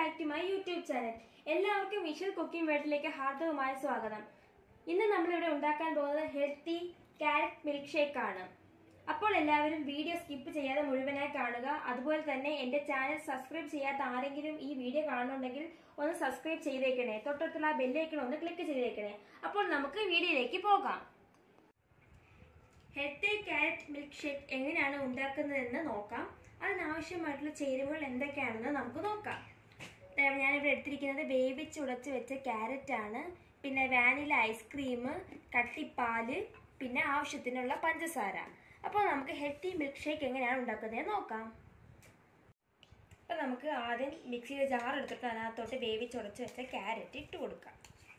back to my YouTube channel എല്ലാവർക്കും visual cooking വേൾഡിലേക്ക് ഹാർദവമായ സ്വാഗതം ഇന്ന് നമ്മളിവിടെ ഉണ്ടാക്കാൻ പോകുന്നത് ഹെൽത്തി ക്യാരറ്റ് മിൽക്ക് ഷേക്ക് ആണ് അപ്പോൾ എല്ലാവരും വീഡിയോ സ്കിപ്പ് ചെയ്യാതെ മുഴുവനായി കാണുക അതുപോലെ തന്നെ എൻ്റെ ചാനൽ സബ്സ്ക്രൈബ് ചെയ്യാത്ത ആരെങ്കിലും ഈ വീഡിയോ കാണുന്നുണ്ടെങ്കിൽ ഒന്ന് സബ്സ്ക്രൈബ് ചെയ്തേക്കണേ തൊട്ടടുത്തുള്ള ആ ബെല്ലൈക്കൺ ഒന്ന് ക്ലിക്ക് ചെയ്തേക്കണേ അപ്പോൾ നമുക്ക് വീഡിയോയിലേക്ക് പോകാം ഹെൽത്തി ക്യാരറ്റ് മിൽക്ക് ഷേക്ക് എങ്ങനെയാണ് ഉണ്ടാക്കുന്നതെന്ന് നോക്കാം അതിനാവശ്യമായിട്ടുള്ള ചേരുവകൾ എന്തൊക്കെയാണെന്ന് നമുക്ക് നോക്കാം ദേ ഞാനിവിടെ എടുത്തിരിക്കുന്നത് വേവിച്ച് ഉടച്ച് വെച്ച ക്യാരറ്റ് ആണ് പിന്നെ വാനില ഐസ്ക്രീം കട്ടിപ്പാല് പിന്നെ ആവശ്യത്തിനുള്ള പഞ്ചസാര അപ്പോൾ നമുക്ക് ഹെൽത്തി മിൽക്ക് ഷേക്ക് എങ്ങനെയാണ് ഉണ്ടാക്കുന്നത് നോക്കാം അപ്പം നമുക്ക് ആദ്യം മിക്സിയുടെ ജാർ എടുത്തിട്ട് അതിനകത്തോട്ട് വേവിച്ച് ഉടച്ച് വെച്ച ക്യാരറ്റ് ഇട്ട് കൊടുക്കാം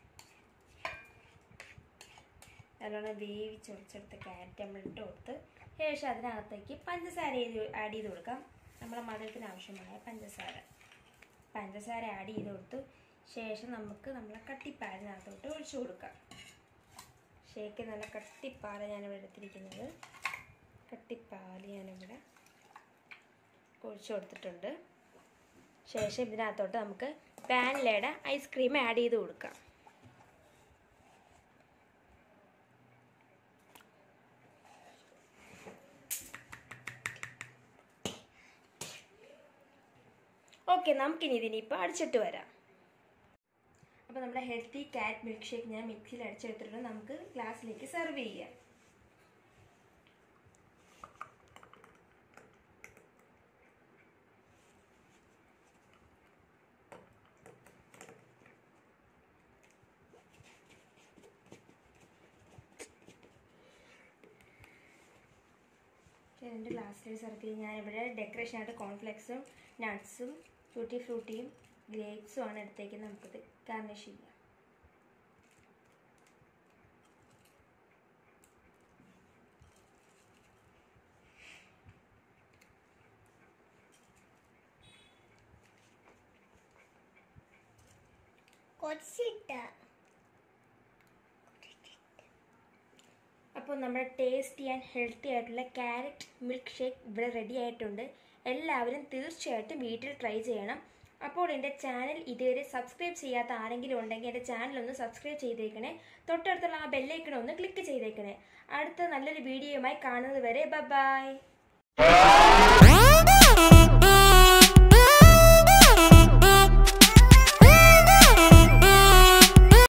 നല്ലോണം വേവിച്ചുടച്ചെടുത്ത ക്യാരറ്റ് നമ്മൾ ഇട്ട് കൊടുത്ത് ശേഷം അതിനകത്തേക്ക് പഞ്ചസാര ചെയ്ത് ആഡ് ചെയ്ത് കൊടുക്കാം നമ്മളെ മധുരത്തിന് ആവശ്യമായ പഞ്ചസാര പഞ്ചസാര ആഡ് ചെയ്ത് കൊടുത്തു ശേഷം നമുക്ക് നമ്മളെ കട്ടിപ്പാലിനകത്തോട്ട് ഒഴിച്ചു കൊടുക്കാം ഷേക്ക് നല്ല കട്ടിപ്പാല് ഞാനിവിടെ എടുത്തിരിക്കുന്നത് കട്ടിപ്പാല് ഞാനിവിടെ ഒഴിച്ചു കൊടുത്തിട്ടുണ്ട് ശേഷം ഇതിനകത്തോട്ട് നമുക്ക് വാനിലയുടെ ഐസ്ക്രീം ആഡ് ചെയ്ത് കൊടുക്കാം ഓക്കെ നമുക്കിനി ഇതിനിപ്പോൾ അടിച്ചിട്ട് വരാം അപ്പോൾ നമ്മുടെ ഹെൽത്തി കാറ്റ് മിൽക്ക് ഷേക്ക് ഞാൻ മിക്സിയിൽ അടിച്ചെടുത്തിട്ടുണ്ട് നമുക്ക് ഗ്ലാസ്സിലേക്ക് സെർവ് ചെയ്യാം രണ്ട് ഗ്ലാസ്സിൽ സെർവ് ചെയ്ത് ഞാനിവിടെ ഡെക്കറേഷനായിട്ട് കോൺഫ്ലെക്സും നട്ട്സും ടൂട്ടി ഫ്രൂട്ടിയും ഗ്രേപ്സും ആണ് എടുത്തേക്ക് നമുക്കിത് ഗാർണിഷ് ചെയ്യാം കൊച്ചിട്ട് അപ്പോൾ നമ്മുടെ ടേസ്റ്റി ആൻഡ് ഹെൽത്തി ആയിട്ടുള്ള ക്യാരറ്റ് മിൽക്ക് ഷേക്ക് ഇവിടെ റെഡി ആയിട്ടുണ്ട് എല്ലാവരും തീർച്ചയായിട്ടും വീട്ടിൽ ട്രൈ ചെയ്യണം അപ്പോൾ എൻ്റെ ചാനൽ ഇതുവരെ സബ്സ്ക്രൈബ് ചെയ്യാത്ത ആരെങ്കിലും ഉണ്ടെങ്കിൽ എൻ്റെ ചാനൽ ഒന്ന് സബ്സ്ക്രൈബ് ചെയ്തേക്കണേ തൊട്ടടുത്തുള്ള ആ ബെല്ലൈക്കൺ ഒന്ന് ക്ലിക്ക് ചെയ്തേക്കണേ അടുത്ത നല്ലൊരു വീഡിയോയുമായി കാണുന്നത് വരെ ബൈ